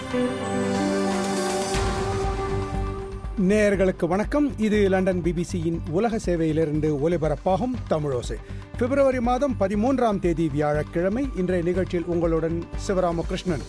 நேயர்களுக்கு வணக்கம் இது லண்டன் பிபிசியின் உலக சேவையிலிருந்து ஒலிபரப்பாகும் தமிழோசை பிப்ரவரி மாதம் பதிமூன்றாம் தேதி வியாழக்கிழமை இன்றைய நிகழ்ச்சியில் உங்களுடன் சிவராமகிருஷ்ணன்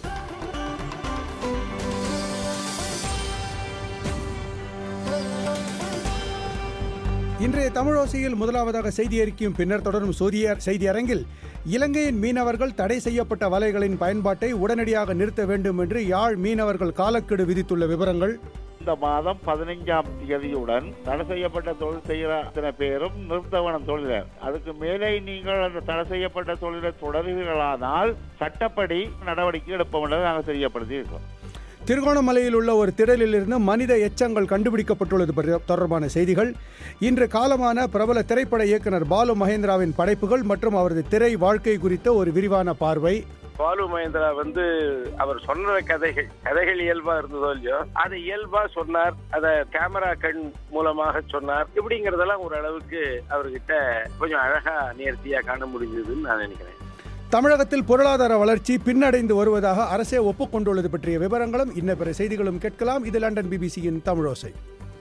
இன்றைய தமிழோசையில் முதலாவதாக செய்தி அறிக்கையும் பின்னர் தொடரும் சோதிய செய்தி அரங்கில் இலங்கையின் மீனவர்கள் தடை செய்யப்பட்ட வலைகளின் பயன்பாட்டை உடனடியாக நிறுத்த வேண்டும் என்று யாழ் மீனவர்கள் காலக்கெடு விதித்துள்ள விவரங்கள் இந்த மாதம் பதினைஞ்சாம் தேதியுடன் தடை செய்யப்பட்ட தொழில் செய்கிற அத்தனை பேரும் நிறுத்தவனம் தொழிலர் அதுக்கு மேலே நீங்கள் அந்த தடை செய்யப்பட்ட தொழிலை தொடர்கிறீர்களானால் சட்டப்படி நடவடிக்கை எடுப்போம் என்று நாங்கள் தெரியப்படுத்தி இருக்கோம் திருகோணமலையில் உள்ள ஒரு திடலில் இருந்து மனித எச்சங்கள் கண்டுபிடிக்கப்பட்டுள்ளது பற்றி- தொடர்பான செய்திகள் இன்று காலமான பிரபல திரைப்பட இயக்குனர் பாலு மகேந்திராவின் படைப்புகள் மற்றும் அவரது திரை வாழ்க்கை குறித்த ஒரு விரிவான பார்வை பாலு மகேந்திரா வந்து அவர் சொன்ன கதைகள் கதைகள் இயல்பா இருந்ததோ இல்லையோ அதை இயல்பா சொன்னார் அத கேமரா கண் மூலமாக சொன்னார் இப்படிங்கறதெல்லாம் ஒரு அளவுக்கு அவர்கிட்ட கொஞ்சம் அழகா நேர்த்தியா காண முடிஞ்சதுன்னு நான் நினைக்கிறேன் தமிழகத்தில் பொருளாதார வளர்ச்சி பின்னடைந்து வருவதாக அரசே ஒப்புக்கொண்டுள்ளது பற்றிய விவரங்களும் இன்ன பிற செய்திகளும் கேட்கலாம் இது லண்டன் பிபிசியின் தமிழோசை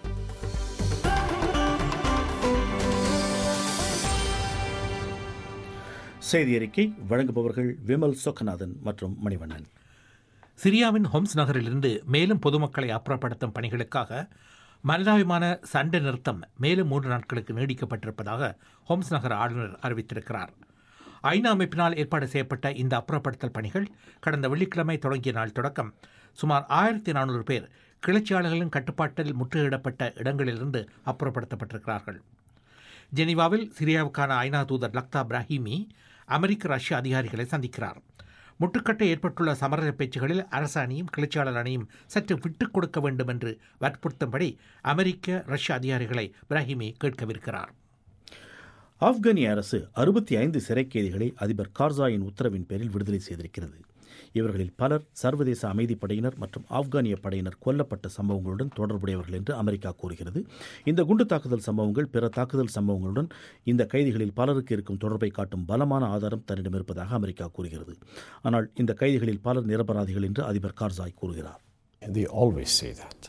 செய்தி அறிக்கை வழங்குபவர்கள் விமல் சொக்கநாதன் மற்றும் மணிவண்ணன் சிரியாவின் ஹொம்ஸ் நகரிலிருந்து மேலும் பொதுமக்களை அப்புறப்படுத்தும் பணிகளுக்காக மனிதாபிமான சண்டை நிறுத்தம் மேலும் மூன்று நாட்களுக்கு நீடிக்கப்பட்டிருப்பதாக ஹோம்ஸ் நகர ஆளுநர் அறிவித்திருக்கிறார் ஐநா அமைப்பினால் ஏற்பாடு செய்யப்பட்ட இந்த அப்புறப்படுத்தல் பணிகள் கடந்த வெள்ளிக்கிழமை தொடங்கிய நாள் தொடக்கம் சுமார் ஆயிரத்தி நானூறு பேர் கிளர்ச்சியாளர்களின் கட்டுப்பாட்டில் முற்றுகையிடப்பட்ட இடங்களிலிருந்து அப்புறப்படுத்தப்பட்டிருக்கிறார்கள் ஜெனீவாவில் சிரியாவுக்கான ஐநா தூதர் லக்தா பிராஹிமி அமெரிக்க ரஷ்ய அதிகாரிகளை சந்திக்கிறார் முட்டுக்கட்டை ஏற்பட்டுள்ள சமரச பேச்சுகளில் அரசு அணியும் கிளர்ச்சியாளர் அணியும் சற்று விட்டுக் கொடுக்க வேண்டும் என்று வற்புறுத்தும்படி அமெரிக்க ரஷ்ய அதிகாரிகளை பிராஹிமி கேட்கவிருக்கிறார் ஆப்கானிய அரசு அறுபத்தி ஐந்து சிறை கைதிகளை அதிபர் கார்சாயின் உத்தரவின் பேரில் விடுதலை செய்திருக்கிறது இவர்களில் பலர் சர்வதேச அமைதிப் படையினர் மற்றும் ஆப்கானிய படையினர் கொல்லப்பட்ட சம்பவங்களுடன் தொடர்புடையவர்கள் என்று அமெரிக்கா கூறுகிறது இந்த குண்டு தாக்குதல் சம்பவங்கள் பிற தாக்குதல் சம்பவங்களுடன் இந்த கைதிகளில் பலருக்கு இருக்கும் தொடர்பை காட்டும் பலமான ஆதாரம் தன்னிடம் இருப்பதாக அமெரிக்கா கூறுகிறது ஆனால் இந்த கைதிகளில் பலர் நிரபராதிகள் என்று அதிபர் கார்சாய் கூறுகிறார் They always say that.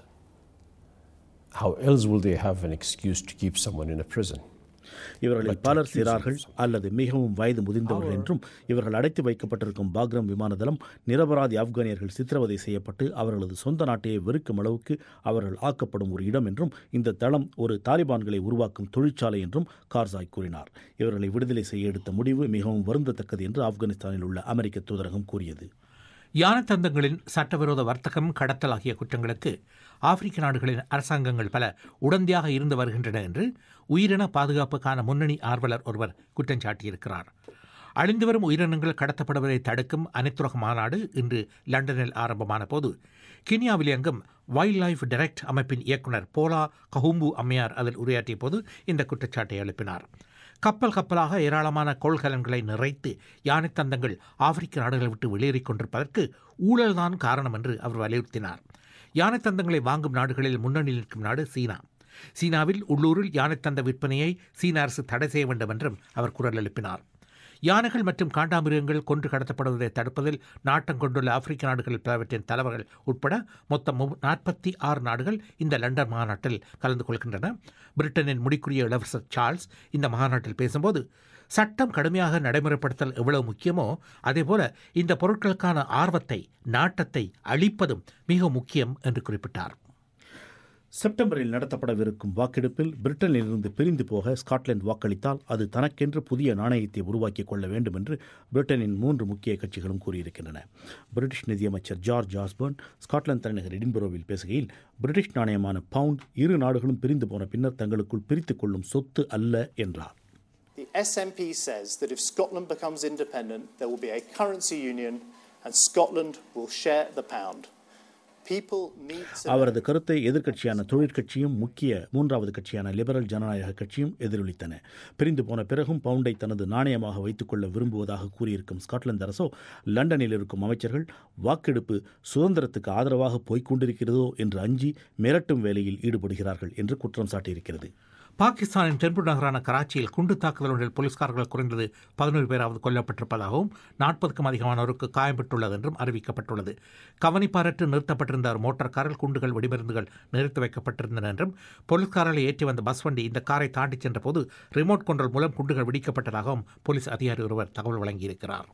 How else will they have an excuse to keep someone in a prison? இவர்களில் பலர் சிறார்கள் அல்லது மிகவும் வயது முதிர்ந்தவர்கள் என்றும் இவர்கள் அடைத்து வைக்கப்பட்டிருக்கும் பாக்ரம் விமான தளம் நிரபராதி ஆப்கானியர்கள் சித்திரவதை செய்யப்பட்டு அவர்களது சொந்த நாட்டையே வெறுக்கும் அளவுக்கு அவர்கள் ஆக்கப்படும் ஒரு இடம் என்றும் இந்த தளம் ஒரு தாலிபான்களை உருவாக்கும் தொழிற்சாலை என்றும் கார்சாய் கூறினார் இவர்களை விடுதலை செய்ய எடுத்த முடிவு மிகவும் வருந்தத்தக்கது என்று ஆப்கானிஸ்தானில் உள்ள அமெரிக்க தூதரகம் கூறியது யானத்தந்தங்களின் சட்டவிரோத வர்த்தகம் கடத்தல் ஆகிய குற்றங்களுக்கு ஆப்பிரிக்க நாடுகளின் அரசாங்கங்கள் பல உடந்தையாக இருந்து வருகின்றன என்று உயிரின பாதுகாப்புக்கான முன்னணி ஆர்வலர் ஒருவர் குற்றம் சாட்டியிருக்கிறார் அழிந்து வரும் உயிரினங்கள் கடத்தப்படுவதை தடுக்கும் அனைத்துலக மாநாடு இன்று லண்டனில் ஆரம்பமான போது கினியாவில் இயங்கும் வைல்ட் லைஃப் டைரக்ட் அமைப்பின் இயக்குனர் போலா கஹும்பு அம்மையார் அதில் உரையாற்றிய போது இந்த குற்றச்சாட்டை எழுப்பினார் கப்பல் கப்பலாக ஏராளமான கோள்கலன்களை நிறைத்து யானை தந்தங்கள் ஆப்பிரிக்க நாடுகளை விட்டு வெளியேறிக் கொண்டிருப்பதற்கு ஊழல்தான் காரணம் என்று அவர் வலியுறுத்தினார் யானை தந்தங்களை வாங்கும் நாடுகளில் முன்னணியில் நிற்கும் நாடு சீனா சீனாவில் உள்ளூரில் யானை தந்த விற்பனையை சீன அரசு தடை செய்ய வேண்டும் என்றும் அவர் குரல் எழுப்பினார் யானைகள் மற்றும் காண்டாமிருகங்கள் கொன்று கடத்தப்படுவதை தடுப்பதில் நாட்டம் கொண்டுள்ள ஆப்பிரிக்க நாடுகள் பலவற்றின் தலைவர்கள் உட்பட மொத்தம் நாற்பத்தி ஆறு நாடுகள் இந்த லண்டன் மாநாட்டில் கலந்து கொள்கின்றன பிரிட்டனின் முடிக்குரிய இளவரசர் சார்ல்ஸ் இந்த மாநாட்டில் பேசும்போது சட்டம் கடுமையாக நடைமுறைப்படுத்தல் எவ்வளவு முக்கியமோ அதேபோல இந்த பொருட்களுக்கான ஆர்வத்தை நாட்டத்தை அழிப்பதும் மிக முக்கியம் என்று குறிப்பிட்டார் செப்டம்பரில் நடத்தப்படவிருக்கும் வாக்கெடுப்பில் பிரிட்டனிலிருந்து பிரிந்து போக ஸ்காட்லாந்து வாக்களித்தால் அது தனக்கென்று புதிய நாணயத்தை உருவாக்கிக் கொள்ள வேண்டும் என்று பிரிட்டனின் மூன்று முக்கிய கட்சிகளும் கூறியிருக்கின்றன பிரிட்டிஷ் நிதியமைச்சர் ஜார்ஜ் ஆஸ்பர்ன் ஸ்காட்லாந்து தலைநகர் எடின்பரோவில் பேசுகையில் பிரிட்டிஷ் நாணயமான பவுண்ட் இரு நாடுகளும் பிரிந்து போன பின்னர் தங்களுக்குள் பிரித்துக் கொள்ளும் சொத்து அல்ல என்றார் The SNP says that if Scotland becomes independent, there will be a currency union and Scotland will share the pound. People need to அவரது கருத்தை எதிர்க்கட்சியான தொழிற்கட்சியும் முக்கிய மூன்றாவது கட்சியான லிபரல் ஜனநாயக கட்சியும் எதிரொலித்தன பிரிந்து போன பிறகும் பவுண்டை தனது நாணயமாக வைத்துக்கொள்ள விரும்புவதாக கூறியிருக்கும் ஸ்காட்லாந்து அரசோ லண்டனில் இருக்கும் அமைச்சர்கள் வாக்கெடுப்பு சுதந்திரத்துக்கு ஆதரவாக போய்க் கொண்டிருக்கிறதோ என்று அஞ்சி மிரட்டும் வேலையில் ஈடுபடுகிறார்கள் என்று குற்றம் சாட்டியிருக்கிறது பாகிஸ்தானின் தென்பு நகரான கராச்சியில் குண்டு தாக்குதல் ஒன்றில் போலீஸ்காரர்கள் குறைந்தது பதினோரு பேராவது கொல்லப்பட்டிருப்பதாகவும் நாற்பதுக்கும் அதிகமானோருக்கு காயம்பட்டுள்ளது என்றும் அறிவிக்கப்பட்டுள்ளது கவனிப்பாரற்று நிறுத்தப்பட்டிருந்த ஒரு மோட்டார் காரில் குண்டுகள் வெடிமருந்துகள் நிறுத்தி வைக்கப்பட்டிருந்தன என்றும் போலீஸ்காரர்களை ஏற்றி வந்த பஸ் வண்டி இந்த காரை தாண்டிச் சென்றபோது ரிமோட் கண்ட்ரோல் மூலம் குண்டுகள் வெடிக்கப்பட்டதாகவும் போலீஸ் அதிகாரி ஒருவர் தகவல் வழங்கியிருக்கிறார்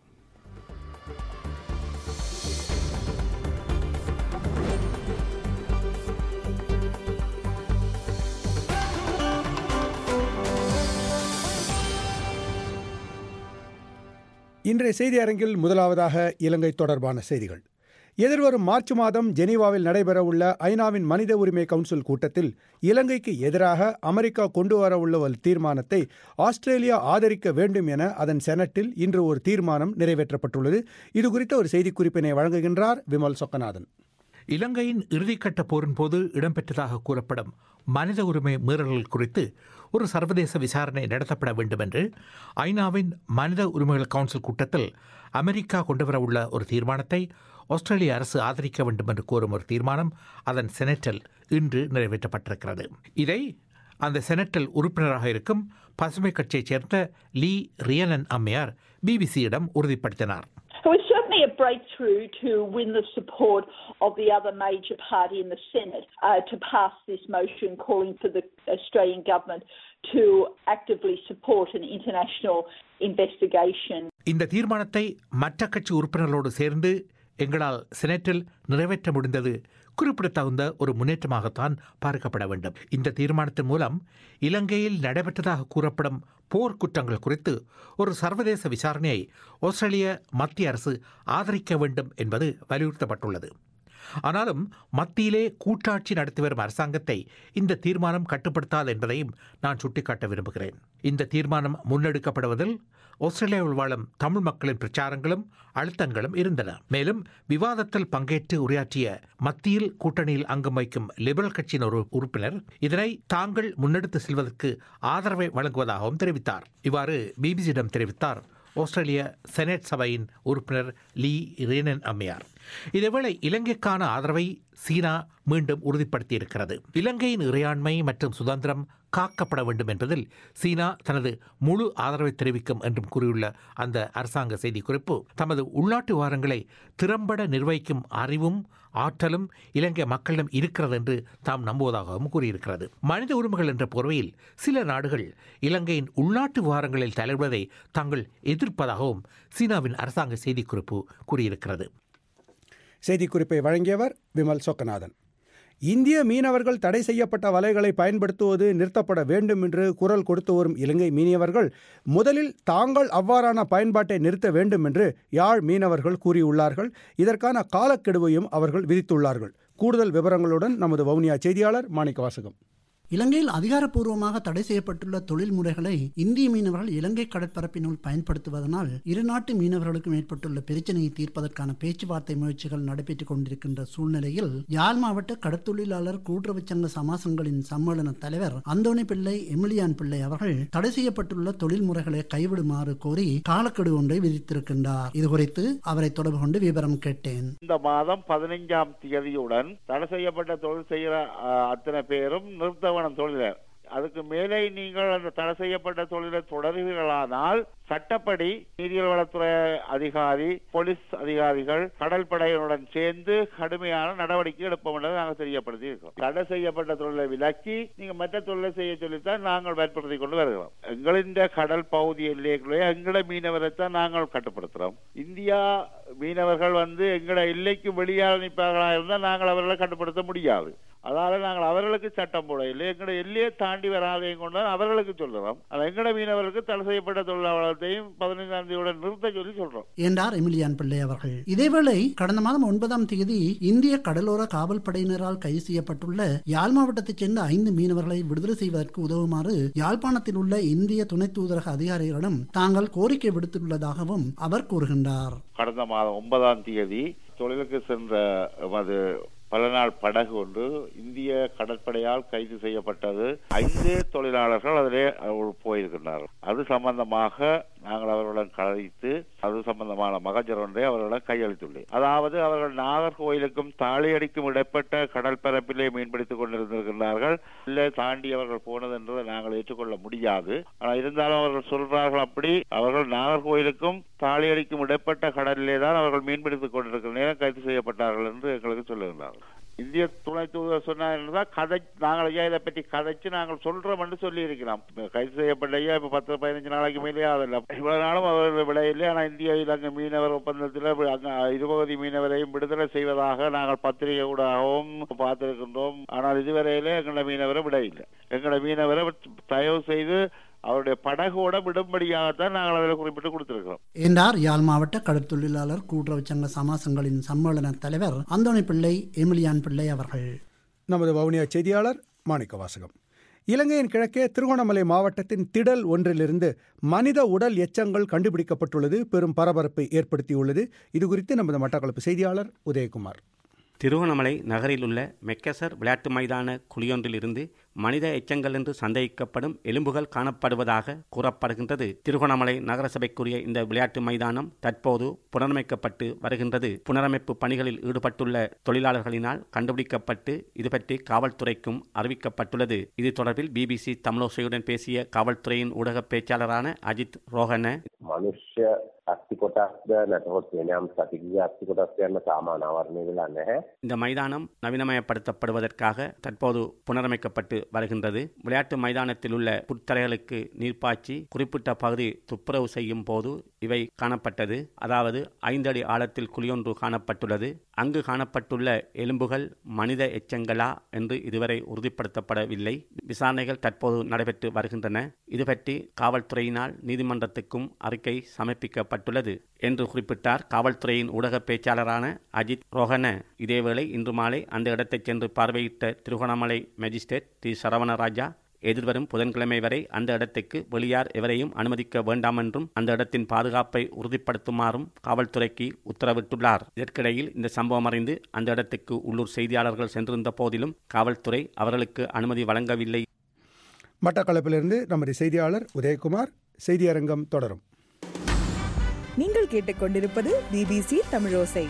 இன்றைய செய்தி அரங்கில் முதலாவதாக இலங்கை தொடர்பான செய்திகள் எதிர்வரும் மார்ச் மாதம் ஜெனீவாவில் நடைபெறவுள்ள ஐநாவின் மனித உரிமை கவுன்சில் கூட்டத்தில் இலங்கைக்கு எதிராக அமெரிக்கா கொண்டு வரவுள்ள ஒரு தீர்மானத்தை ஆஸ்திரேலியா ஆதரிக்க வேண்டும் என அதன் செனட்டில் இன்று ஒரு தீர்மானம் நிறைவேற்றப்பட்டுள்ளது இது குறித்த ஒரு செய்திக்குறிப்பினை வழங்குகின்றார் விமல் சொக்கநாதன் இலங்கையின் இறுதிக்கட்ட போரின் போது இடம்பெற்றதாக கூறப்படும் மனித உரிமை மீறல்கள் குறித்து ஒரு சர்வதேச விசாரணை நடத்தப்பட வேண்டும் என்று ஐநாவின் மனித உரிமைகள் கவுன்சில் கூட்டத்தில் அமெரிக்கா கொண்டுவரவுள்ள ஒரு தீர்மானத்தை ஆஸ்திரேலிய அரசு ஆதரிக்க வேண்டும் என்று கோரும் ஒரு தீர்மானம் அதன் செனட்டில் இன்று நிறைவேற்றப்பட்டிருக்கிறது இதை அந்த செனட்டில் உறுப்பினராக இருக்கும் பசுமை கட்சியைச் சேர்ந்த லீ ரியனன் அம்மையார் பிபிசியிடம் உறுதிப்படுத்தினார் So it's certainly a breakthrough to win the support of the other major party in the Senate uh, to pass this motion calling for the Australian government to actively support an international investigation. இந்த தீர்மானத்தை மற்ற கட்சி உறுப்பினர்களோடு சேர்ந்து எங்களால் செனட்டில் நிறைவேற்ற முடிந்தது குறிப்பிடத்தகுந்த ஒரு முன்னேற்றமாகத்தான் பார்க்கப்பட வேண்டும் இந்த தீர்மானத்தின் மூலம் இலங்கையில் நடைபெற்றதாக கூறப்படும் போர் குற்றங்கள் குறித்து ஒரு சர்வதேச விசாரணையை ஆஸ்திரேலிய மத்திய அரசு ஆதரிக்க வேண்டும் என்பது வலியுறுத்தப்பட்டுள்ளது ஆனாலும் மத்தியிலே கூட்டாட்சி நடத்தி வரும் அரசாங்கத்தை இந்த தீர்மானம் கட்டுப்படுத்தாது என்பதையும் நான் சுட்டிக்காட்ட விரும்புகிறேன் இந்த தீர்மானம் முன்னெடுக்கப்படுவதில் ஆஸ்திரேலியாவில் வாழும் தமிழ் மக்களின் பிரச்சாரங்களும் அழுத்தங்களும் இருந்தன மேலும் விவாதத்தில் பங்கேற்று உரையாற்றிய மத்தியில் கூட்டணியில் அங்கம் வைக்கும் லிபரல் கட்சியின் ஒரு உறுப்பினர் இதனை தாங்கள் முன்னெடுத்து செல்வதற்கு ஆதரவை வழங்குவதாகவும் தெரிவித்தார் இவ்வாறு பிபிசியிடம் தெரிவித்தார் ஆஸ்திரேலிய செனட் சபையின் உறுப்பினர் லீ ரேனன் அம்மையார் இதேவேளை இலங்கைக்கான ஆதரவை சீனா மீண்டும் உறுதிப்படுத்தியிருக்கிறது இலங்கையின் இறையாண்மை மற்றும் சுதந்திரம் காக்கப்பட வேண்டும் என்பதில் சீனா தனது முழு ஆதரவை தெரிவிக்கும் என்றும் கூறியுள்ள அந்த அரசாங்க செய்திக்குறிப்பு தமது உள்நாட்டு விவகாரங்களை திறம்பட நிர்வகிக்கும் அறிவும் ஆற்றலும் இலங்கை மக்களிடம் இருக்கிறது என்று தாம் நம்புவதாகவும் கூறியிருக்கிறது மனித உரிமைகள் என்ற போர்வையில் சில நாடுகள் இலங்கையின் உள்நாட்டு விவகாரங்களில் தலையிடுவதை தாங்கள் எதிர்ப்பதாகவும் சீனாவின் அரசாங்க செய்திக்குறிப்பு கூறியிருக்கிறது செய்திக்குறிப்பை வழங்கியவர் விமல் சொக்கநாதன் இந்திய மீனவர்கள் தடை செய்யப்பட்ட வலைகளை பயன்படுத்துவது நிறுத்தப்பட வேண்டும் என்று குரல் கொடுத்து வரும் இலங்கை மீனவர்கள் முதலில் தாங்கள் அவ்வாறான பயன்பாட்டை நிறுத்த வேண்டும் என்று யாழ் மீனவர்கள் கூறியுள்ளார்கள் இதற்கான காலக்கெடுவையும் அவர்கள் விதித்துள்ளார்கள் கூடுதல் விவரங்களுடன் நமது வவுனியா செய்தியாளர் மாணிக்க வாசகம் இலங்கையில் அதிகாரப்பூர்வமாக தடை செய்யப்பட்டுள்ள தொழில் முறைகளை இந்திய மீனவர்கள் இலங்கை கடற்பரப்பினுள் பயன்படுத்துவதனால் இரு நாட்டு மீனவர்களுக்கும் ஏற்பட்டுள்ள பிரச்சனையை தீர்ப்பதற்கான பேச்சுவார்த்தை முயற்சிகள் நடைபெற்றுக் கொண்டிருக்கின்ற சூழ்நிலையில் யாழ் மாவட்ட கடற்தொழிலாளர் கூட்டுறவு சங்க சமாசங்களின் சம்மேளன தலைவர் அந்தோணி பிள்ளை எமிலியான் பிள்ளை அவர்கள் தடை செய்யப்பட்டுள்ள தொழில் முறைகளை கைவிடுமாறு கோரி காலக்கெடு ஒன்றை விதித்திருக்கின்றார் இதுகுறித்து அவரை தொடர்பு கொண்டு விவரம் கேட்டேன் இந்த மாதம் பதினைஞ்சாம் தேதியுடன் தடை செய்யப்பட்ட தொழில் செய்கிற அஹ், அத்தனை பேரும் நிறுத்தவனம் தொழிலர் அதுக்கு மேலே நீங்கள் அந்த தடை செய்யப்பட்ட தொழிலை தொடர்வீர்களானால் சட்டப்படி நீரியல் வளத்துறை அதிகாரி போலீஸ் அதிகாரிகள் கடல் படையினுடன் சேர்ந்து கடுமையான நடவடிக்கை எடுப்போம் என்று நாங்கள் தெரியப்படுத்தி இருக்கோம் தடை செய்யப்பட்ட தொழிலை விலக்கி நீங்க மற்ற தொழிலை செய்ய சொல்லித்தான் நாங்கள் பயன்படுத்தி கொண்டு வருகிறோம் எங்களின் கடல் பகுதி எல்லைக்குள்ளே எங்கள மீனவரைத்தான் நாங்கள் கட்டுப்படுத்துறோம் இந்தியா மீனவர்கள் வந்து எங்கள எல்லைக்கு வெளியாக நிற்பார்களா இருந்தால் நாங்கள் அவர்களை கட்டுப்படுத்த முடியாது அதனால நாங்கள் அவர்களுக்கு சட்டம் போட இல்லை எங்களோட எல்லையை தாண்டி வராதையும் கொண்டு அவர்களுக்கு சொல்லுறோம் ஆனால் எங்களோட மீனவர்களுக்கு தடை செய்யப்பட்ட தொழிலாளர்களையும் பதினைந்தாம் தேதியுடன் நிறுத்த சொல்லி சொல்றோம் என்றார் எமிலியான் பிள்ளை அவர்கள் இதேவேளை கடந்த மாதம் ஒன்பதாம் தேதி இந்திய கடலோர காவல் படையினரால் கைது செய்யப்பட்டுள்ள யாழ் மாவட்டத்தைச் சேர்ந்த ஐந்து மீனவர்களை விடுதலை செய்வதற்கு உதவுமாறு யாழ்ப்பாணத்தில் உள்ள இந்திய துணை தூதரக அதிகாரிகளிடம் தாங்கள் கோரிக்கை விடுத்துள்ளதாகவும் அவர் கூறுகின்றார் கடந்த மாதம் ஒன்பதாம் தேதி தொழிலுக்கு சென்ற அது பல நாள் படகு ஒன்று இந்திய கடற்படையால் கைது செய்யப்பட்டது ஐந்து தொழிலாளர்கள் அதிலே அவர்கள் போயிருக்கின்றார்கள் அது சம்பந்தமாக நாங்கள் அவர்களுடன் கலைத்து அது சம்பந்தமான மகஜர் ஒன்றை அவர்களிடம் கையளித்துள்ளேன் அதாவது அவர்கள் நாகர்கோயிலுக்கும் தாளியடிக்கும் இடைப்பட்ட கடல் பரப்பிலே மீன்பிடித்துக் கொண்டிருந்திருக்கிறார்கள் இல்லை தாண்டி அவர்கள் போனது என்று நாங்கள் ஏற்றுக்கொள்ள முடியாது ஆனால் இருந்தாலும் அவர்கள் சொல்றார்கள் அப்படி அவர்கள் நாகர்கோயிலுக்கும் தாளியடிக்கும் இடைப்பட்ட கடலிலே தான் அவர்கள் மீன்பிடித்துக் கொண்டிருக்கிற நேரம் கைது செய்யப்பட்டார்கள் என்று எங்களுக்கு சொல்லுகிறார்கள் இந்திய துணை தூதர் சொன்னார் கதை நாங்கள் ஐயா இதை பற்றி கதைச்சு நாங்கள் சொல்றோம் என்று சொல்லி இருக்கிறோம் கைது செய்யப்பட்ட ஐயா இப்ப பத்து பதினஞ்சு நாளைக்கு மேலே அதில்ல இவ்வளவு நாளும் அவர்கள் விடையில்லை ஆனால் இந்திய இலங்கை மீனவர் ஒப்பந்தத்தில் அங்க இருபகுதி மீனவரையும் விடுதலை செய்வதாக நாங்கள் பத்திரிகை ஊடாகவும் பார்த்திருக்கின்றோம் ஆனால் இதுவரையிலே எங்களோட மீனவரை விடையில்லை எங்களோட மீனவரை தயவு செய்து அவருடைய படகோட விடும்படியாகத்தான் நாங்கள் அதில் குறிப்பிட்டு கொடுத்திருக்கிறோம் என்றார் யாழ் மாவட்ட கடற்தொழிலாளர் கூட்டுறவு சங்க சமாசங்களின் சம்மேளன தலைவர் அந்தோணி பிள்ளை எமிலியான் பிள்ளை அவர்கள் நமது வவுனியா செய்தியாளர் மாணிக்க வாசகம் இலங்கையின் கிழக்கே திருகோணமலை மாவட்டத்தின் திடல் ஒன்றிலிருந்து மனித உடல் எச்சங்கள் கண்டுபிடிக்கப்பட்டுள்ளது பெரும் பரபரப்பை ஏற்படுத்தியுள்ளது இதுகுறித்து நமது மட்டக்களப்பு செய்தியாளர் உதயகுமார் திருவண்ணாமலை நகரில் உள்ள மெக்கசர் விளையாட்டு மைதான குழியொன்றிலிருந்து மனித எச்சங்கள் என்று சந்தேகிக்கப்படும் எலும்புகள் காணப்படுவதாக கூறப்படுகின்றது திருகோணமலை நகரசபைக்குரிய இந்த விளையாட்டு மைதானம் தற்போது புனரமைக்கப்பட்டு வருகின்றது புனரமைப்பு பணிகளில் ஈடுபட்டுள்ள தொழிலாளர்களினால் கண்டுபிடிக்கப்பட்டு இது பற்றி காவல்துறைக்கும் அறிவிக்கப்பட்டுள்ளது இது தொடர்பில் பிபிசி தமிழோசையுடன் பேசிய காவல்துறையின் ஊடக பேச்சாளரான அஜித் ரோஹன මනුෂ්‍ය අස්ති කොටස්ද නැතහොත් වෙනම් සතිගිය අස්ති කොටස් යන්න සාමාන අවරණය වෙලා නැහැ. இந்த மைதானம் நவீனமயப்படுத்தப்படுவதற்காக தற்போது புனரமைக்கப்பட்டு வருகின்றது விளையாட்டு மைதானத்தில் உள்ள புத்தரைகளுக்கு நீர்ப்பாய்ச்சி குறிப்பிட்ட பகுதி துப்புரவு செய்யும் போது இவை காணப்பட்டது அதாவது ஐந்து அடி ஆழத்தில் குழியொன்று காணப்பட்டுள்ளது அங்கு காணப்பட்டுள்ள எலும்புகள் மனித எச்சங்களா என்று இதுவரை உறுதிப்படுத்தப்படவில்லை விசாரணைகள் தற்போது நடைபெற்று வருகின்றன இது பற்றி காவல்துறையினால் நீதிமன்றத்துக்கும் அறிக்கை சமர்ப்பிக்கப்பட்டுள்ளது என்று குறிப்பிட்டார் காவல்துறையின் ஊடக பேச்சாளரான அஜித் ரோஹன இதேவேளை இன்று மாலை அந்த இடத்தைச் சென்று பார்வையிட்ட திருகோணமலை மேஜிஸ்ட்ரேட் டி சரவணராஜா எதிர்வரும் புதன்கிழமை வரை அந்த இடத்துக்கு வெளியார் எவரையும் அனுமதிக்க வேண்டாம் என்றும் அந்த இடத்தின் பாதுகாப்பை உறுதிப்படுத்துமாறும் காவல்துறைக்கு உத்தரவிட்டுள்ளார் இதற்கிடையில் இந்த சம்பவம் அறிந்து அந்த இடத்துக்கு உள்ளூர் செய்தியாளர்கள் சென்றிருந்த போதிலும் காவல்துறை அவர்களுக்கு அனுமதி வழங்கவில்லை மட்டக்களப்பிலிருந்து நமது செய்தியாளர் உதயகுமார் செய்தியரங்கம் தொடரும் நீங்கள் கேட்டுக்கொண்டிருப்பது பிபிசி தமிழோசை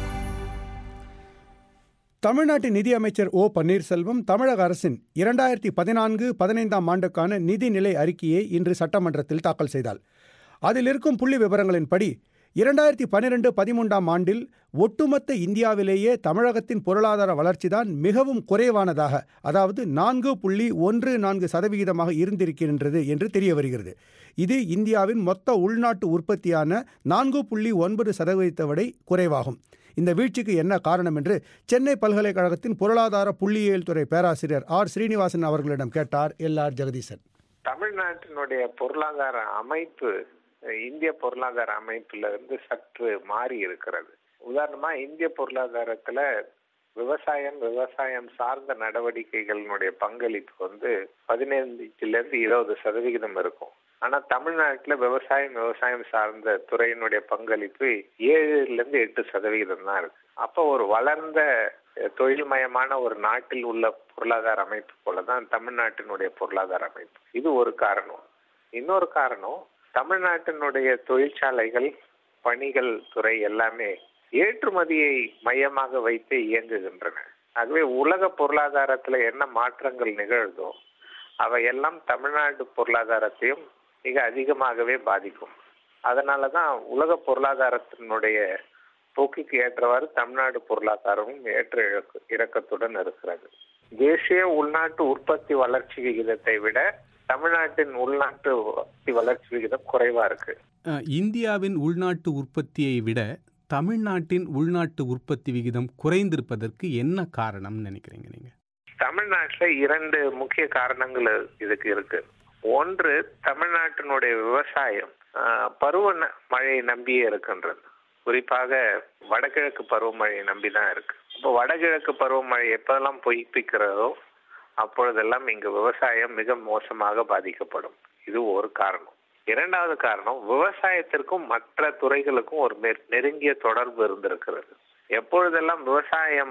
தமிழ்நாட்டு நிதியமைச்சர் ஓ பன்னீர்செல்வம் தமிழக அரசின் இரண்டாயிரத்தி பதினான்கு பதினைந்தாம் ஆண்டுக்கான நிதிநிலை அறிக்கையை இன்று சட்டமன்றத்தில் தாக்கல் செய்தார் அதில் இருக்கும் புள்ளி விவரங்களின்படி இரண்டாயிரத்தி பன்னிரெண்டு பதிமூன்றாம் ஆண்டில் ஒட்டுமொத்த இந்தியாவிலேயே தமிழகத்தின் பொருளாதார வளர்ச்சிதான் மிகவும் குறைவானதாக அதாவது நான்கு புள்ளி ஒன்று நான்கு சதவிகிதமாக இருந்திருக்கின்றது என்று தெரிய வருகிறது இது இந்தியாவின் மொத்த உள்நாட்டு உற்பத்தியான நான்கு புள்ளி ஒன்பது சதவீதத்தை விட குறைவாகும் இந்த வீழ்ச்சிக்கு என்ன காரணம் என்று சென்னை பல்கலைக்கழகத்தின் பொருளாதார புள்ளியியல் துறை பேராசிரியர் ஆர் ஸ்ரீனிவாசன் அவர்களிடம் கேட்டார் எல் ஆர் ஜெகதீசன் தமிழ்நாட்டினுடைய பொருளாதார அமைப்பு இந்திய பொருளாதார அமைப்புல இருந்து சற்று மாறி இருக்கிறது உதாரணமா இந்திய பொருளாதாரத்துல விவசாயம் விவசாயம் சார்ந்த நடவடிக்கைகளினுடைய பங்களிப்பு வந்து பதினைஞ்சுல இருந்து இருபது சதவிகிதம் இருக்கும் ஆனா தமிழ்நாட்டுல விவசாயம் விவசாயம் சார்ந்த துறையினுடைய பங்களிப்பு ஏழுல இருந்து எட்டு சதவிகிதம் தான் இருக்கு அப்ப ஒரு வளர்ந்த தொழில்மயமான ஒரு நாட்டில் உள்ள பொருளாதார அமைப்பு போலதான் தமிழ்நாட்டினுடைய பொருளாதார அமைப்பு இது ஒரு காரணம் இன்னொரு காரணம் தமிழ்நாட்டினுடைய தொழிற்சாலைகள் பணிகள் துறை எல்லாமே ஏற்றுமதியை மையமாக வைத்து இயங்குகின்றன ஆகவே உலக பொருளாதாரத்துல என்ன மாற்றங்கள் நிகழ்தோ அவையெல்லாம் தமிழ்நாடு பொருளாதாரத்தையும் மிக அதிகமாகவே பாதிக்கும் அதனாலதான் உலக பொருளாதாரத்தினுடைய போக்குக்கு ஏற்றவாறு தமிழ்நாடு பொருளாதாரமும் ஏற்ற இறக்க இறக்கத்துடன் இருக்கிறது தேசிய உள்நாட்டு உற்பத்தி வளர்ச்சி விகிதத்தை விட தமிழ்நாட்டின் உள்நாட்டு வளர்ச்சி விகிதம் குறைவா இருக்கு இந்தியாவின் உள்நாட்டு உற்பத்தியை விட தமிழ்நாட்டின் உள்நாட்டு உற்பத்தி விகிதம் குறைந்திருப்பதற்கு என்ன காரணம் நினைக்கிறீங்க நீங்க தமிழ்நாட்டுல இரண்டு முக்கிய காரணங்கள் இதுக்கு இருக்கு ஒன்று தமிழ்நாட்டினுடைய விவசாயம் பருவ மழையை நம்பியே இருக்கின்றது குறிப்பாக வடகிழக்கு பருவமழையை நம்பிதான் இருக்கு இப்போ வடகிழக்கு பருவமழை எப்பெல்லாம் பொய்ப்பிக்கிறதோ அப்பொழுதெல்லாம் இங்கு விவசாயம் மிக மோசமாக பாதிக்கப்படும் இது ஒரு காரணம் இரண்டாவது காரணம் விவசாயத்திற்கும் மற்ற துறைகளுக்கும் ஒரு நெருங்கிய தொடர்பு இருந்திருக்கிறது எப்பொழுதெல்லாம் விவசாயம்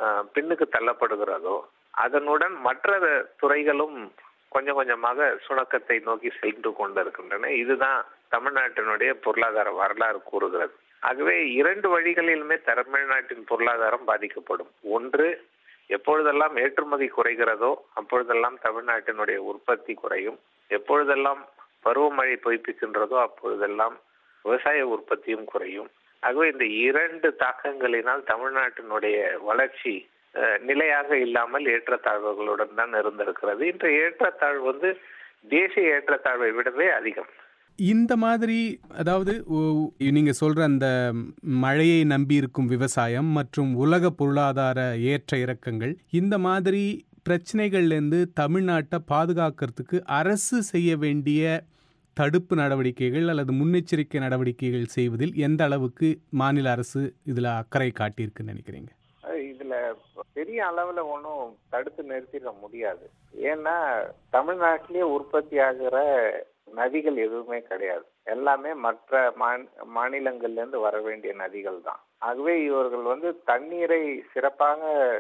அஹ், பின்னுக்கு தள்ளப்படுகிறதோ அதனுடன் மற்ற துறைகளும் கொஞ்சம் கொஞ்சமாக சுணக்கத்தை நோக்கி சென்று கொண்டிருக்கின்றன இதுதான் தமிழ்நாட்டினுடைய பொருளாதார வரலாறு கூறுகிறது ஆகவே இரண்டு வழிகளிலுமே தமிழ்நாட்டின் பொருளாதாரம் பாதிக்கப்படும் ஒன்று எப்பொழுதெல்லாம் ஏற்றுமதி குறைகிறதோ அப்பொழுதெல்லாம் தமிழ்நாட்டினுடைய உற்பத்தி குறையும் எப்பொழுதெல்லாம் பருவமழை பொய்ப்பிக்கின்றதோ அப்பொழுதெல்லாம் விவசாய உற்பத்தியும் குறையும் ஆகவே இந்த இரண்டு தாக்கங்களினால் தமிழ்நாட்டினுடைய வளர்ச்சி அஹ், நிலையாக இல்லாமல் ஏற்றத்தாழ்வுகளுடன் தான் இருந்திருக்கிறது இந்த ஏற்றத்தாழ்வு வந்து தேசிய ஏற்றத்தாழ்வை விடவே அதிகம் இந்த மாதிரி அதாவது ஒ- நீங்க சொல்ற அந்த மழையை நம்பி இருக்கும் விவசாயம் மற்றும் உலக பொருளாதார ஏற்ற இறக்கங்கள் இந்த மாதிரி பிரச்சனைகள்லேருந்து தமிழ்நாட்டை பாதுகாக்கிறதுக்கு அரசு செய்ய வேண்டிய தடுப்பு நடவடிக்கைகள் அல்லது முன்னெச்சரிக்கை நடவடிக்கைகள் செய்வதில் எந்த அளவுக்கு மாநில அரசு இதில் அக்கறை காட்டியிருக்குன்னு நினைக்கிறீங்க அஹ் இதுல பெரிய அளவுல ஒன்றும் தடுத்து நிறுத்திட முடியாது ஏன்னா தமிழ்நாட்டிலேயே உற்பத்தி ஆகிற நதிகள் எதுவுமே கிடையாது எல்லாமே மற்ற மாந்- மாநிலங்கள்ல இருந்து வர வேண்டிய நதிகள் தான் ஆகவே இவர்கள் வந்து தண்ணீரை சிறப்பாக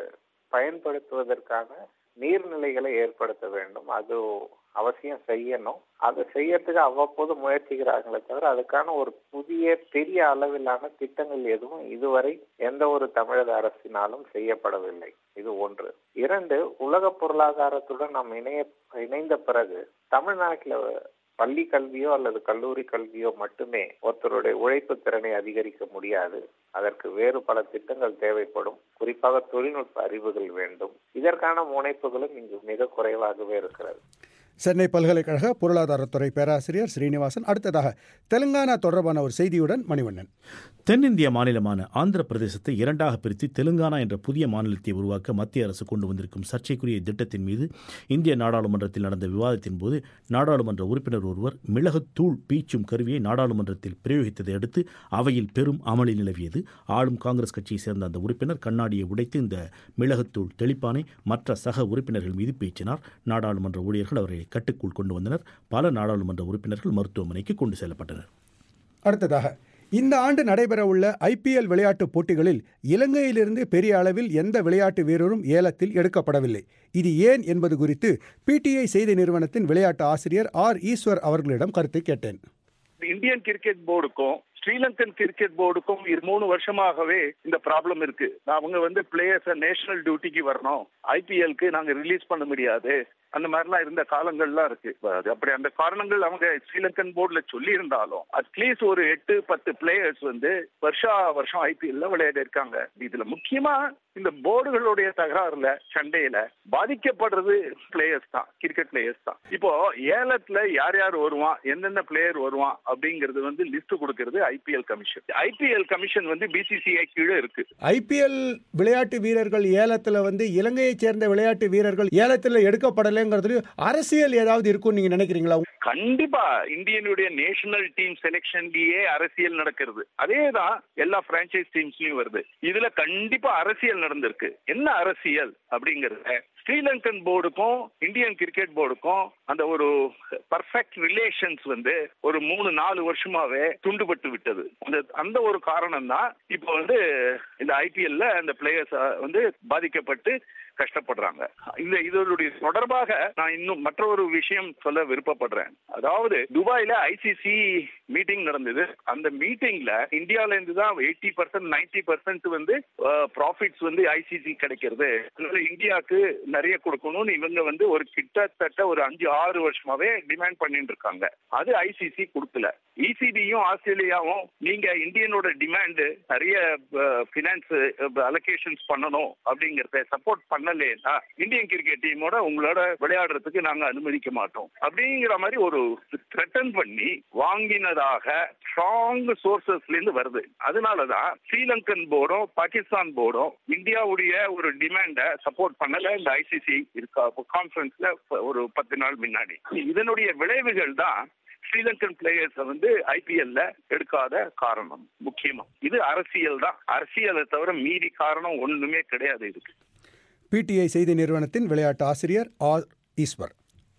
பயன்படுத்துவதற்கான நீர்நிலைகளை ஏற்படுத்த வேண்டும் அது அவசியம் செய்யணும் அதை செய்யறதுக்கு அவ்வப்போது முயற்சிக்கிறாங்களே தவிர அதுக்கான ஒரு புதிய பெரிய அளவிலான திட்டங்கள் எதுவும் இதுவரை எந்த ஒரு தமிழக அரசினாலும் செய்யப்படவில்லை இது ஒன்று இரண்டு உலக பொருளாதாரத்துடன் நாம் இணைய இணைந்த பிறகு தமிழ்நாட்டில் பள்ளி கல்வியோ அல்லது கல்லூரி கல்வியோ மட்டுமே ஒருத்தருடைய உழைப்பு திறனை அதிகரிக்க முடியாது அதற்கு வேறு பல திட்டங்கள் தேவைப்படும் குறிப்பாக தொழில்நுட்ப அறிவுகள் வேண்டும் இதற்கான முனைப்புகளும் இங்கு மிக குறைவாகவே இருக்கிறது சென்னை பல்கலைக்கழக பொருளாதாரத்துறை பேராசிரியர் ஸ்ரீனிவாசன் அடுத்ததாக தெலுங்கானா தொடர்பான ஒரு செய்தியுடன் மணிவண்ணன் தென்னிந்திய மாநிலமான ஆந்திர பிரதேசத்தை இரண்டாக பிரித்து தெலுங்கானா என்ற புதிய மாநிலத்தை உருவாக்க மத்திய அரசு கொண்டு வந்திருக்கும் சர்ச்சைக்குரிய திட்டத்தின் மீது இந்திய நாடாளுமன்றத்தில் நடந்த விவாதத்தின் போது நாடாளுமன்ற உறுப்பினர் ஒருவர் மிளகுத்தூள் பீச்சும் கருவியை நாடாளுமன்றத்தில் பிரயோகித்ததை அடுத்து அவையில் பெரும் அமளி நிலவியது ஆளும் காங்கிரஸ் கட்சியை சேர்ந்த அந்த உறுப்பினர் கண்ணாடியை உடைத்து இந்த மிளகுத்தூள் தெளிப்பானை மற்ற சக உறுப்பினர்கள் மீது பீச்சினார் நாடாளுமன்ற ஊழியர்கள் அவரை கட்டுக்குள் கொண்டு வந்தனர் பல நாடாளுமன்ற உறுப்பினர்கள் மருத்துவமனைக்கு கொண்டு செல்லப்பட்டனர் அடுத்ததாக இந்த ஆண்டு நடைபெறவுள்ள ஐபிஎல் விளையாட்டுப் போட்டிகளில் இலங்கையிலிருந்து பெரிய அளவில் எந்த விளையாட்டு வீரரும் ஏலத்தில் எடுக்கப்படவில்லை இது ஏன் என்பது குறித்து பிடிஐ செய்தி நிறுவனத்தின் விளையாட்டு ஆசிரியர் ஆர் ஈஸ்வர் அவர்களிடம் கருத்து கேட்டேன் இந்தியன் கிரிக்கெட் போர்டுக்கும் ஸ்ரீலங்கன் கிரிக்கெட் போர்டுக்கும் இது மூணு வருஷமாகவே இந்த ப்ராப்ளம் இருக்கு அவங்க வந்து பிளேயர்ஸ் நேஷனல் டியூட்டிக்கு வரணும் ஐபிஎல்க்கு நாங்க ரிலீஸ் பண்ண முடியாது அந்த மாதிரிலாம் இருந்த காலங்கள்லாம் இருக்கு அது அப்படி அந்த காரணங்கள் அவங்க ஸ்ரீலங்கன் போர்டுல சொல்லி இருந்தாலும் அட்லீஸ்ட் ஒரு எட்டு பத்து பிளேயர்ஸ் வந்து வருஷா வருஷம் ஐபிஎல்ல விளையாடி இருக்காங்க இதுல முக்கியமா இந்த போர்டுகளுடைய தகராறுல சண்டையில பாதிக்கப்படுறது பிளேயர்ஸ் தான் கிரிக்கெட் பிளேயர்ஸ் தான் இப்போ ஏலத்துல யார் யார் வருவான் எந்தெந்த பிளேயர் வருவான் அப்படிங்கிறது வந்து லிஸ்ட் கொடுக்கறது ஐபிஎல் கமிஷன் ஐபிஎல் கமிஷன் வந்து பிசிசிஐ கீழே இருக்கு ஐபிஎல் விளையாட்டு வீரர்கள் ஏலத்தில் வந்து இலங்கையைச் சேர்ந்த விளையாட்டு வீரர்கள் ஏலத்தில் எடுக்கப்படலைங்கிறது அரசியல் ஏதாவது இருக்கும்னு நீங்க நினைக்கிறீங்களா கண்டிப்பா இந்தியனுடைய நேஷனல் டீம் செலெக்ஷன்லயே அரசியல் நடக்கிறது அதே தான் எல்லா பிரான்ச்சைஸ் டீம்ஸ்லயும் வருது இதுல கண்டிப்பா அரசியல் நடந்திருக்கு என்ன அரசியல் அப்படிங்கறத ஸ்ரீலங்கன் போர்டுக்கும் இந்தியன் கிரிக்கெட் போர்டுக்கும் அந்த ஒரு பர்ஃபெக்ட் ரிலேஷன்ஸ் வந்து ஒரு மூணு நாலு வருஷமாவே துண்டுபட்டு விட்டது அந்த அந்த ஒரு காரணம் தான் இப்போ வந்து இந்த ஐபிஎல்ல அந்த பிளேயர்ஸ் வந்து பாதிக்கப்பட்டு கஷ்டப்படுறாங்க இந்த இதனுடைய தொடர்பாக நான் இன்னும் மற்றொரு விஷயம் சொல்ல விருப்பப்படுறேன் அதாவது துபாயில ஐசிசி மீட்டிங் நடந்தது அந்த மீட்டிங்ல இந்தியால இருந்து தான் எயிட்டி பர்சன்ட் நைன்டி பர்சன்ட் வந்து ப்ராஃபிட்ஸ் வந்து ஐசிசி கிடைக்கிறது அதனால இந்தியாவுக்கு நிறைய கொடுக்கணும்னு இவங்க வந்து ஒரு கிட்டத்தட்ட ஒரு அஞ்சு ஆறு வருஷமாவே டிமாண்ட் பண்ணிட்டு இருக்காங்க அது ஐசிசி கொடுக்கல இசிபியும் ஆஸ்திரேலியாவும் நீங்க இந்தியனோட டிமாண்ட் நிறைய பினான்ஸ் அலோகேஷன்ஸ் பண்ணணும் அப்படிங்கறத சப்போர்ட் பண்ணலேன்னா இந்தியன் கிரிக்கெட் டீமோட உங்களோட விளையாடுறதுக்கு நாங்க அனுமதிக்க மாட்டோம் அப்படிங்கிற மாதிரி ஒரு த்ரெட்டன் பண்ணி வாங்கினதாக ஸ்ட்ராங் சோர்சஸ்ல இருந்து வருது அதனாலதான் ஸ்ரீலங்கன் போர்டும் பாகிஸ்தான் போர்டும் இந்தியாவுடைய ஒரு டிமாண்ட சப்போர்ட் பண்ணல இந்த ஐசிசி இருக்கா கான்ஃபரன்ஸ்ல ஒரு பத்து நாள் முன்னாடி இதனுடைய விளைவுகள் தான் ஸ்ரீலங்கன் பிளேயர்ஸ் வந்து ஐபிஎல்ல எடுக்காத காரணம் முக்கியமா இது அரசியல் தான் அரசியலை தவிர மீதி காரணம் ஒண்ணுமே கிடையாது இதுக்கு பிடிஐ செய்தி நிறுவனத்தின் விளையாட்டு ஆசிரியர் ஆர் ஈஸ்வர்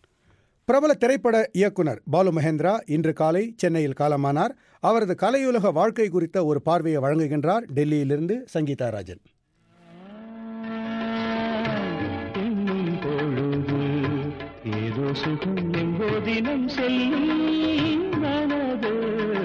பிரபல திரைப்பட இயக்குனர் பாலு மகேந்திரா இன்று காலை சென்னையில் காலமானார் அவரது கலையுலக வாழ்க்கை குறித்த ஒரு பார்வையை வழங்குகின்றார் டெல்லியிலிருந்து சங்கீதா ராஜன் சுகம் எங்கோதினம் செல்லும் மனது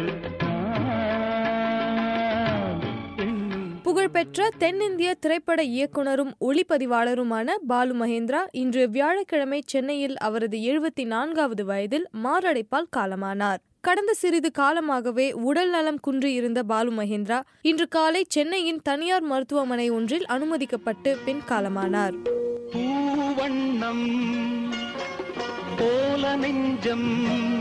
புகழ்பெற்ற தென்னிந்திய திரைப்பட இயக்குனரும் ஒளிப்பதிவாளருமான பாலு மகேந்திரா இன்று வியாழக்கிழமை சென்னையில் அவரது எழுபத்தி நான்காவது வயதில் மாரடைப்பால் காலமானார் கடந்த சிறிது காலமாகவே உடல் நலம் குன்றியிருந்த பாலு மகேந்திரா இன்று காலை சென்னையின் தனியார் மருத்துவமனை ஒன்றில் அனுமதிக்கப்பட்டு பின் காலமானார் பூவண்ணம் போல நெஞ்சம்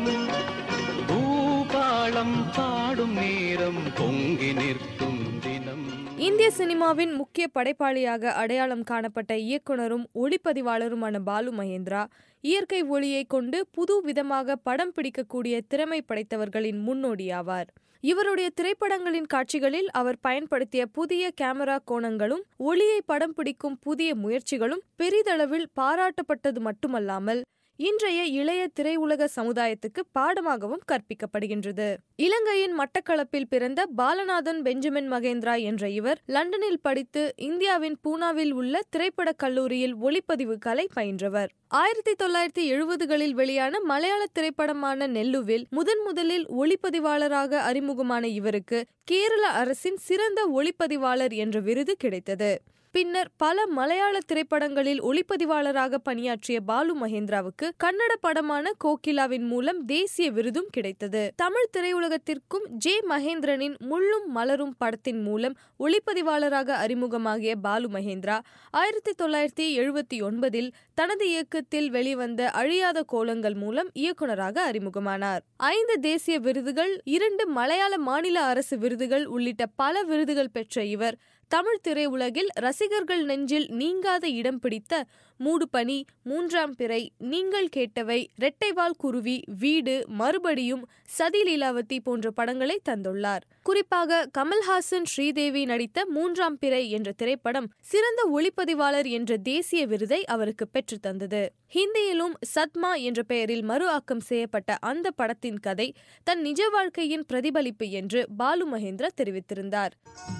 பூபாளம் பாடும் நேரம் பொங்கி நிற்கும் தினம் இந்திய சினிமாவின் முக்கிய படைப்பாளியாக அடையாளம் காணப்பட்ட இயக்குனரும் ஒளிப்பதிவாளருமான பாலு மகேந்திரா இயற்கை ஒளியை கொண்டு புது விதமாக படம் பிடிக்கக்கூடிய திறமை படைத்தவர்களின் முன்னோடியாவார் இவருடைய திரைப்படங்களின் காட்சிகளில் அவர் பயன்படுத்திய புதிய கேமரா கோணங்களும் ஒளியை படம் பிடிக்கும் புதிய முயற்சிகளும் பெரிதளவில் பாராட்டப்பட்டது மட்டுமல்லாமல் இன்றைய இளைய திரையுலக சமுதாயத்துக்கு பாடமாகவும் கற்பிக்கப்படுகின்றது இலங்கையின் மட்டக்களப்பில் பிறந்த பாலநாதன் பெஞ்சமின் மகேந்திரா என்ற இவர் லண்டனில் படித்து இந்தியாவின் பூனாவில் உள்ள திரைப்படக் கல்லூரியில் ஒளிப்பதிவு கலை பயின்றவர் ஆயிரத்தி தொள்ளாயிரத்தி எழுபதுகளில் வெளியான மலையாள திரைப்படமான நெல்லுவில் முதன் முதலில் ஒளிப்பதிவாளராக அறிமுகமான இவருக்கு கேரள அரசின் சிறந்த ஒளிப்பதிவாளர் என்ற விருது கிடைத்தது பின்னர் பல மலையாள திரைப்படங்களில் ஒளிப்பதிவாளராக பணியாற்றிய பாலு மகேந்திராவுக்கு கன்னட படமான கோகிலாவின் மூலம் தேசிய விருதும் கிடைத்தது தமிழ் திரையுலகத்திற்கும் ஜே மகேந்திரனின் முள்ளும் மலரும் படத்தின் மூலம் ஒளிப்பதிவாளராக அறிமுகமாகிய பாலு மகேந்திரா ஆயிரத்தி தொள்ளாயிரத்தி எழுபத்தி ஒன்பதில் தனது இயக்கத்தில் வெளிவந்த அழியாத கோலங்கள் மூலம் இயக்குனராக அறிமுகமானார் ஐந்து தேசிய விருதுகள் இரண்டு மலையாள மாநில அரசு விருதுகள் உள்ளிட்ட பல விருதுகள் பெற்ற இவர் தமிழ் திரையுலகில் ரசிகர்கள் நெஞ்சில் நீங்காத இடம் பிடித்த மூடுபனி மூன்றாம் பிறை நீங்கள் கேட்டவை ரெட்டைவால் குருவி வீடு மறுபடியும் சதி லீலாவதி போன்ற படங்களை தந்துள்ளார் குறிப்பாக கமல்ஹாசன் ஸ்ரீதேவி நடித்த மூன்றாம் பிறை என்ற திரைப்படம் சிறந்த ஒளிப்பதிவாளர் என்ற தேசிய விருதை அவருக்கு பெற்று தந்தது ஹிந்தியிலும் சத்மா என்ற பெயரில் மறு ஆக்கம் செய்யப்பட்ட அந்த படத்தின் கதை தன் நிஜ வாழ்க்கையின் பிரதிபலிப்பு என்று பாலு மகேந்திரா தெரிவித்திருந்தார்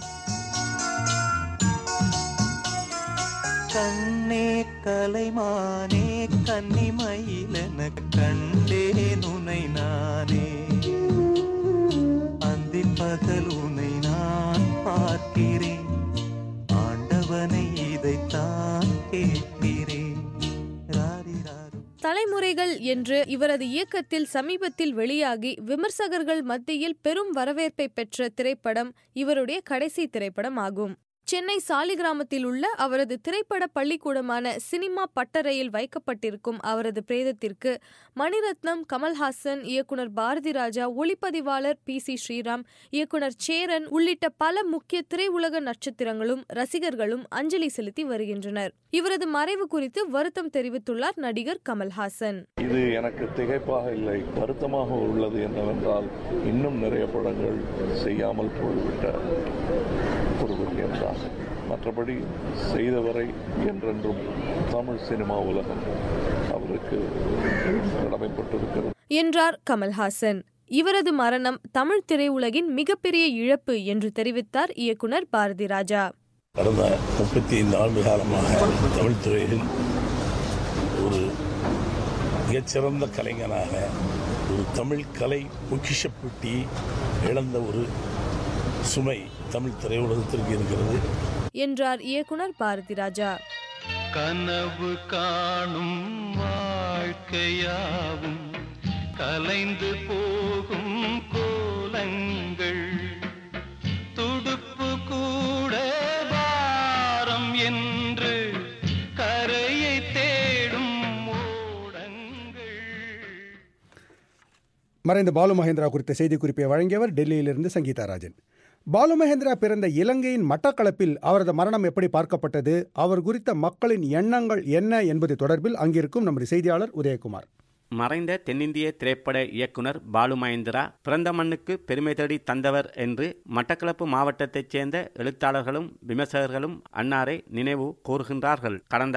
கண்ணே கலைமானே கன்னிமயிலென கண்டேன் உனை நானே அந்தி பகல் உனை நான் பார்க்கிறேன் ஆண்டவனை இதைத்தான் கேட்கிறேன் ராரிராரு தலைமுறைகள் என்று இவரது இயக்கத்தில் சமீபத்தில் வெளியாகி விமர்சகர்கள் மத்தியில் பெரும் வரவேற்பை பெற்ற திரைப்படம் இவருடைய கடைசி திரைப்படம் ஆகும் சென்னை சாலிகிராமத்தில் உள்ள அவரது திரைப்பட பள்ளிக்கூடமான சினிமா பட்டறையில் வைக்கப்பட்டிருக்கும் அவரது பிரேதத்திற்கு மணிரத்னம் கமல்ஹாசன் இயக்குனர் பாரதி ராஜா ஒளிப்பதிவாளர் பி சி ஸ்ரீராம் இயக்குனர் சேரன் உள்ளிட்ட பல முக்கிய திரையுலக நட்சத்திரங்களும் ரசிகர்களும் அஞ்சலி செலுத்தி வருகின்றனர் இவரது மறைவு குறித்து வருத்தம் தெரிவித்துள்ளார் நடிகர் கமல்ஹாசன் இது எனக்கு திகைப்பாக இல்லை வருத்தமாக உள்ளது என்னவென்றால் இன்னும் நிறைய படங்கள் செய்யாமல் போய்விட்ட ஒரு விஷயம்தான் மற்றபடி செய்தவரை என்றென்றும் தமிழ் சினிமா உலகம் அவருக்கு கடமைப்பட்டிருக்கிறது என்றார் கமல்ஹாசன் இவரது மரணம் தமிழ் திரையுலகின் மிகப்பெரிய இழப்பு என்று தெரிவித்தார் இயக்குனர் பாரதி ராஜா கடந்த முப்பத்தி ஐந்து ஆண்டு காலமாக தமிழ் துறையில் ஒரு மிகச்சிறந்த கலைஞனாக ஒரு தமிழ் கலை பொக்கிஷப்பட்டி இழந்த ஒரு சுமை தமிழ் திரையுலகத்திற்கு இருக்கிறது என்றார் இயக்குனர் பாரதி ராஜா கனவு காணும் வாழ்க்கையாவும் கலைந்து போகும் கோலங்கள் துடுப்பு கூட பாரம் என்று கரையை தேடும் மறைந்த பாலு மகேந்திரா குறித்த செய்திக்குறிப்பை வழங்கியவர் டெல்லியிலிருந்து சங்கீதா ராஜன் பாலு மகேந்திரா பிறந்த இலங்கையின் மட்டக்களப்பில் அவரது மரணம் எப்படி பார்க்கப்பட்டது அவர் குறித்த மக்களின் எண்ணங்கள் என்ன என்பது தொடர்பில் அங்கிருக்கும் நமது செய்தியாளர் உதயகுமார் மறைந்த தென்னிந்திய திரைப்பட இயக்குனர் பாலு மகேந்திரா பிறந்த மண்ணுக்கு பெருமை தேடி தந்தவர் என்று மட்டக்களப்பு மாவட்டத்தைச் சேர்ந்த எழுத்தாளர்களும் விமர்சகர்களும் அன்னாரை நினைவு கூறுகின்றார்கள் கடந்த ஆண்டு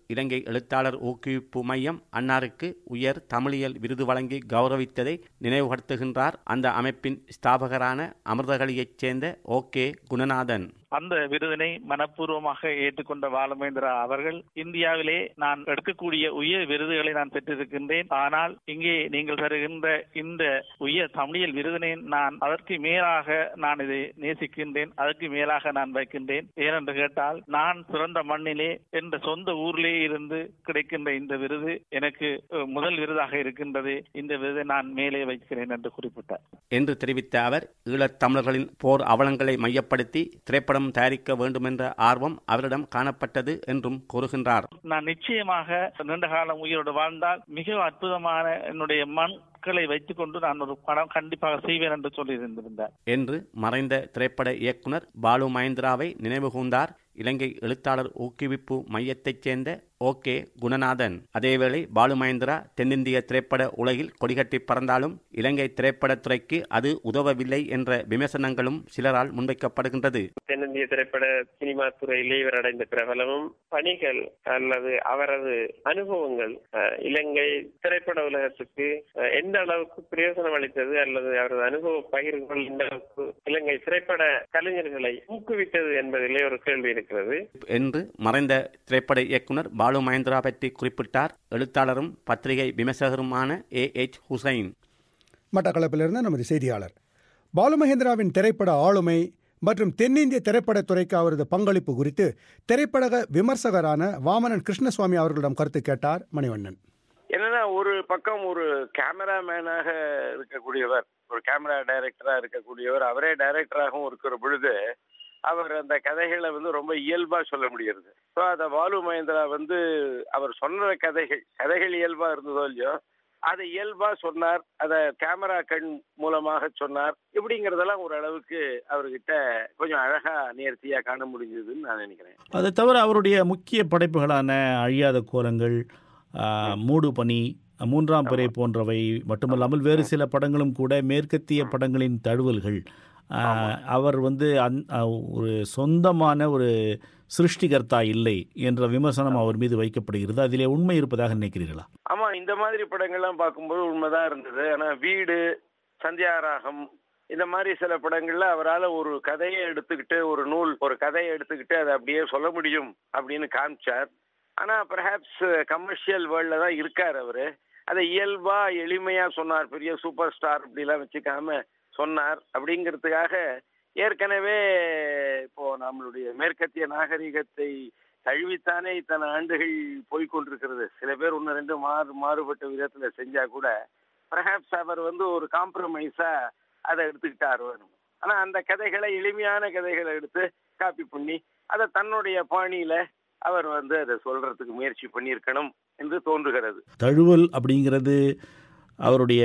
இலங்கை எழுத்தாளர் ஊக்குவிப்பு மையம் அன்னாருக்கு உயர் தமிழியல் விருது வழங்கி கௌரவித்ததை நினைவுபடுத்துகின்றார் அந்த அமைப்பின் ஸ்தாபகரான அமிர்தகளியைச் சேர்ந்த ஓகே குணநாதன் அந்த விருதினை மனப்பூர்வமாக ஏற்றுக்கொண்ட பாலமேந்திரா அவர்கள் இந்தியாவிலே நான் எடுக்கக்கூடிய உயர் விருதுகளை நான் பெற்றிருக்கின்றேன் ஆனால் இங்கே நீங்கள் தருகின்ற இந்த உயர் தமிழியல் விருதினை நான் அதற்கு மேலாக நான் இதை நேசிக்கின்றேன் அதற்கு மேலாக நான் வைக்கின்றேன் ஏனென்று கேட்டால் நான் பிறந்த மண்ணிலே என்ற சொந்த ஊரிலே இருந்து கிடைக்கின்ற இந்த விருது எனக்கு அஹ், முதல் விருதாக இருக்கின்றது இந்த விருதை நான் மேலே வைக்கிறேன் என்று குறிப்பிட்டார் என்று தெரிவித்த அவர் ஈழத் தமிழர்களின் போர் அவலங்களை மையப்படுத்தி திரைப்படம் தயாரிக்க வேண்டுமென்ற ஆர்வம் அவரிடம் காணப்பட்டது என்றும் கூறுகின்றார் நான் நிச்சயமாக நீண்ட காலம் உயிரோடு வாழ்ந்தால் மிக அற்புதமான என்னுடைய மண்களை வைத்துக்கொண்டு நான் ஒரு படம் கண்டிப்பாக செய்வேன் என்று சொல்லியிருந்திருந்தார் என்று மறைந்த திரைப்பட இயக்குனர் பாலு மகேந்திராவை நினைவுகூர்ந்தார் இலங்கை எழுத்தாளர் ஊக்குவிப்பு மையத்தைச் சேர்ந்த ஓகே குணநாதன் அதேவேளை பாலு மகேந்திரா தென்னிந்திய திரைப்பட உலகில் கொடிகட்டி பறந்தாலும் இலங்கை திரைப்படத்துறைக்கு அது உதவவில்லை என்ற விமர்சனங்களும் சிலரால் முன்வைக்கப்படுகின்றது தென்னிந்திய திரைப்பட சினிமா துறையிலே இவர் அடைந்த பிரபலமும் பணிகள் அல்லது அவரது அனுபவங்கள் அஹ், இலங்கை திரைப்பட உலகத்துக்கு அஹ், எந்த அளவுக்கு பிரயோசனம் அளித்தது அல்லது அவரது அனுபவ பகிர்வுகள் எந்த அளவுக்கு இலங்கை திரைப்பட கலைஞர்களை ஊக்குவித்தது என்பதிலே ஒரு கேள்வி இருக்கிறது என்று மறைந்த திரைப்பட இயக்குனர் பாலு மகேந்திரா பற்றி குறிப்பிட்டார் எழுத்தாளரும் பத்திரிகை விமர்சகருமான ஏ எச் ஹுசைன் மட்டக்களப்பிலிருந்து நமது செய்தியாளர் பாலுமகேந்திராவின் திரைப்பட ஆளுமை மற்றும் தென்னிந்திய திரைப்படத்துறைக்கு அவரது பங்களிப்பு குறித்து திரைப்பட விமர்சகரான வாமனன் கிருஷ்ணசுவாமி அவர்களிடம் கருத்து கேட்டார் மணிவண்ணன் என்னன்னா ஒரு பக்கம் ஒரு கேமராமேனாக இருக்கக்கூடியவர் ஒரு கேமரா டைரக்டரா இருக்கக்கூடியவர் அவரே டைரக்டராகவும் இருக்கிற பொழுது அவர் அந்த கதைகளை வந்து ரொம்ப இயல்பா சொல்ல முடிகிறது ஸோ அதை பாலு மகேந்திரா வந்து அவர் சொன்ன கதைகள் கதைகள் இயல்பா இருந்ததோ இல்லையோ அதை இயல்பா சொன்னார் அதை கேமரா கண் மூலமாக சொன்னார் இப்படிங்கிறதெல்லாம் ஓரளவுக்கு அவர்கிட்ட கொஞ்சம் அழகா நேர்த்தியா காண முடிஞ்சதுன்னு நான் நினைக்கிறேன் அதை தவிர அவருடைய முக்கிய படைப்புகளான அழியாத கோலங்கள் ஆ, மூடு பனி மூன்றாம் பிறை போன்றவை மட்டுமல்லாமல் வேறு சில படங்களும் கூட மேற்கத்திய படங்களின் தழுவல்கள் ஆ, அவர் வந்து அந் ஆ, ஒரு சொந்தமான ஒரு சிருஷ்டிகர்த்தா இல்லை என்ற விமர்சனம் அவர் மீது வைக்கப்படுகிறது அதிலே உண்மை இருப்பதாக நினைக்கிறீர்களா ஆமா இந்த மாதிரி படங்கள்லாம் பார்க்கும்போது உண்மைதான் இருந்தது ஆனா வீடு சந்தியாராகம் இந்த மாதிரி சில படங்கள்ல அவரால் ஒரு கதையை எடுத்துக்கிட்டு ஒரு நூல் ஒரு கதையை எடுத்துக்கிட்டு அதை அப்படியே சொல்ல முடியும் அப்படின்னு காமிச்சார் ஆனா பெர்ஹாப்ஸ் கமர்ஷியல் வேர்ல்ட்ல தான் இருக்கார் அவரு அதை இயல்பா எளிமையா சொன்னார் பெரிய சூப்பர் ஸ்டார் இப்படிலாம் வச்சுக்காம சொன்னார் அப்படிங்கிறதுக்காக ஏற்கனவே இப்போ நம்மளுடைய மேற்கத்திய நாகரிகத்தை தழுவித்தானே இத்தனை ஆண்டுகள் போய்கொண்டிருக்கிறது சில பேர் ஒன்று ரெண்டு மாறு மாறுபட்ட விதத்துல செஞ்சா கூட பர்ஹாப்ஸ் அவர் வந்து ஒரு காம்ப்ரமைஸா அதை எடுத்துக்கிட்டார் வேணும் ஆனா அந்த கதைகளை எளிமையான கதைகளை எடுத்து காப்பி பண்ணி அதை தன்னுடைய பாணியில அவர் வந்து அதை சொல்றதுக்கு முயற்சி பண்ணியிருக்கணும் என்று தோன்றுகிறது தழுவல் அப்படிங்கிறது அவருடைய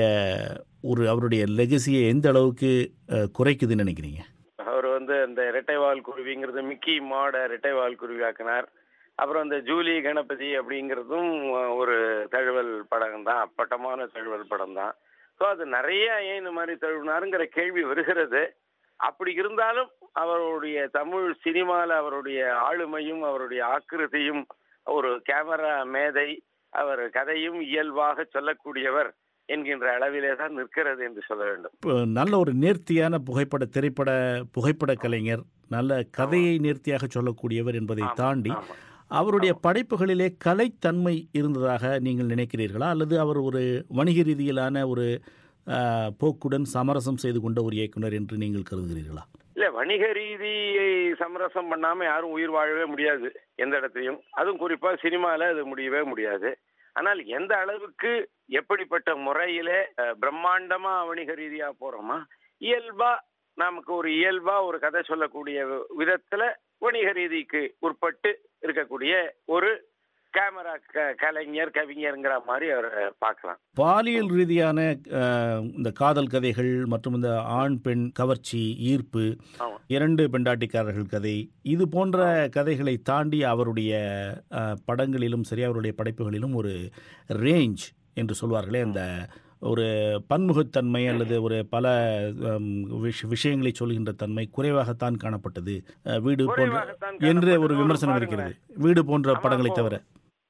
ஒரு அவருடைய லெகசியை எந்த அளவுக்கு அஹ், குறைக்குதுன்னு நினைக்கிறீங்க அவர் வந்து அந்த இரட்டைவால் குருவிங்கிறது மிக்கி மாட இரட்டைவால் குருவி ஆக்கினார் அப்புறம் அந்த ஜூலி கணபதி அப்படிங்கிறதும் அஹ், ஒரு தழுவல் படம் தான் அப்பட்டமான தழுவல் படம் தான் ஸோ அது நிறைய ஏன் இந்த மாதிரி தழுவினாருங்கிற கேள்வி வருகிறது அப்படி இருந்தாலும் அவருடைய தமிழ் சினிமாவில் அவருடைய ஆளுமையும் அவருடைய ஆக்கிருதியும் ஒரு கேமரா மேதை அவர் கதையும் இயல்பாக சொல்லக்கூடியவர் என்கின்ற அளவிலே தான் நிற்கிறது என்று சொல்ல வேண்டும் இப்போ நல்ல ஒரு நேர்த்தியான புகைப்பட திரைப்பட புகைப்பட கலைஞர் நல்ல கதையை நேர்த்தியாக சொல்லக்கூடியவர் என்பதை தாண்டி அவருடைய படைப்புகளிலே கலைத்தன்மை இருந்ததாக நீங்கள் நினைக்கிறீர்களா அல்லது அவர் ஒரு வணிக ரீதியிலான ஒரு அஹ், போக்குடன் சமரசம் செய்து கொண்ட ஒரு இயக்குனர் என்று நீங்கள் கருதுகிறீர்களா இல்ல வணிக ரீதியை சமரசம் பண்ணாம யாரும் உயிர் வாழவே முடியாது எந்த இடத்துலையும் அதுவும் குறிப்பா சினிமால அது முடியவே முடியாது ஆனால் எந்த அளவுக்கு எப்படிப்பட்ட முறையில அஹ், பிரம்மாண்டமா வணிக ரீதியா போறோமா இயல்பா நமக்கு ஒரு இயல்பா ஒரு கதை சொல்லக்கூடிய விதத்துல வணிக ரீதிக்கு உட்பட்டு இருக்கக்கூடிய ஒரு கேமரா க- கலைஞர் கவிஞர்ங்கிற மாதிரி அவரை பார்க்கலாம் பாலியல் ரீதியான அஹ், இந்த காதல் கதைகள் மற்றும் இந்த ஆண் பெண் கவர்ச்சி ஈர்ப்பு இரண்டு பெண்டாட்டிக்காரர்கள் கதை இது போன்ற கதைகளை தாண்டி அவருடைய அஹ், படங்களிலும் சரி அவருடைய படைப்புகளிலும் ஒரு ரேஞ்ச் என்று சொல்வார்களே அந்த ஒரு பன்முகத்தன்மை அல்லது ஒரு பல ஹம், விஷ- விஷயங்களை சொல்கின்ற தன்மை குறைவாகத்தான் காணப்பட்டது அஹ், வீடு போன்ற குறைவாகத்தான் என்று ஒரு காணப்பட்டது. விமர்சனம் பாருங்களேன். இருக்கிறது வீடு போன்ற ஆமா, படங்களை இப்போ தவிர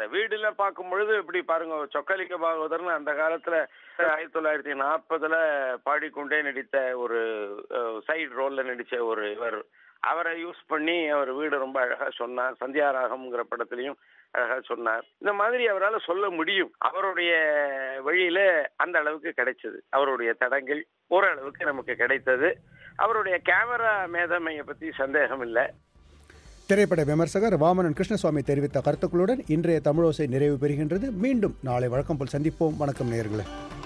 வீடுல பார்க்கும் பொழுது இப்படி பாருங்க சொக்கலிங்க பாகவதர்னு அந்த காலத்துல ஆயிரத்தி தொள்ளாயிரத்தி நாற்பதுல பாடிக்கொண்டே நடித்த ஒரு சைடு ரோல்ல நடிச்ச ஒரு இவர் அவரை யூஸ் பண்ணி அவர் வீடு ரொம்ப அழகா சொன்னார் சந்தியாராகம்ங்கிற படத்துலயும் அழகா சொன்னார் இந்த மாதிரி அவரால் சொல்ல முடியும் அவருடைய வழியில அந்த அளவுக்கு கிடைச்சது அவருடைய தடங்கள் ஓரளவுக்கு நமக்கு கிடைத்தது அவருடைய கேமரா மேதமையை பத்தி சந்தேகம் இல்லை திரைப்பட விமர்சகர் வாமனன் கிருஷ்ணசுவாமி தெரிவித்த கருத்துக்களுடன் இன்றைய தமிழோசை நிறைவு பெறுகின்றது மீண்டும் நாளை வழக்கம் போல் சந்திப்போம் வணக்கம் நேயர்களே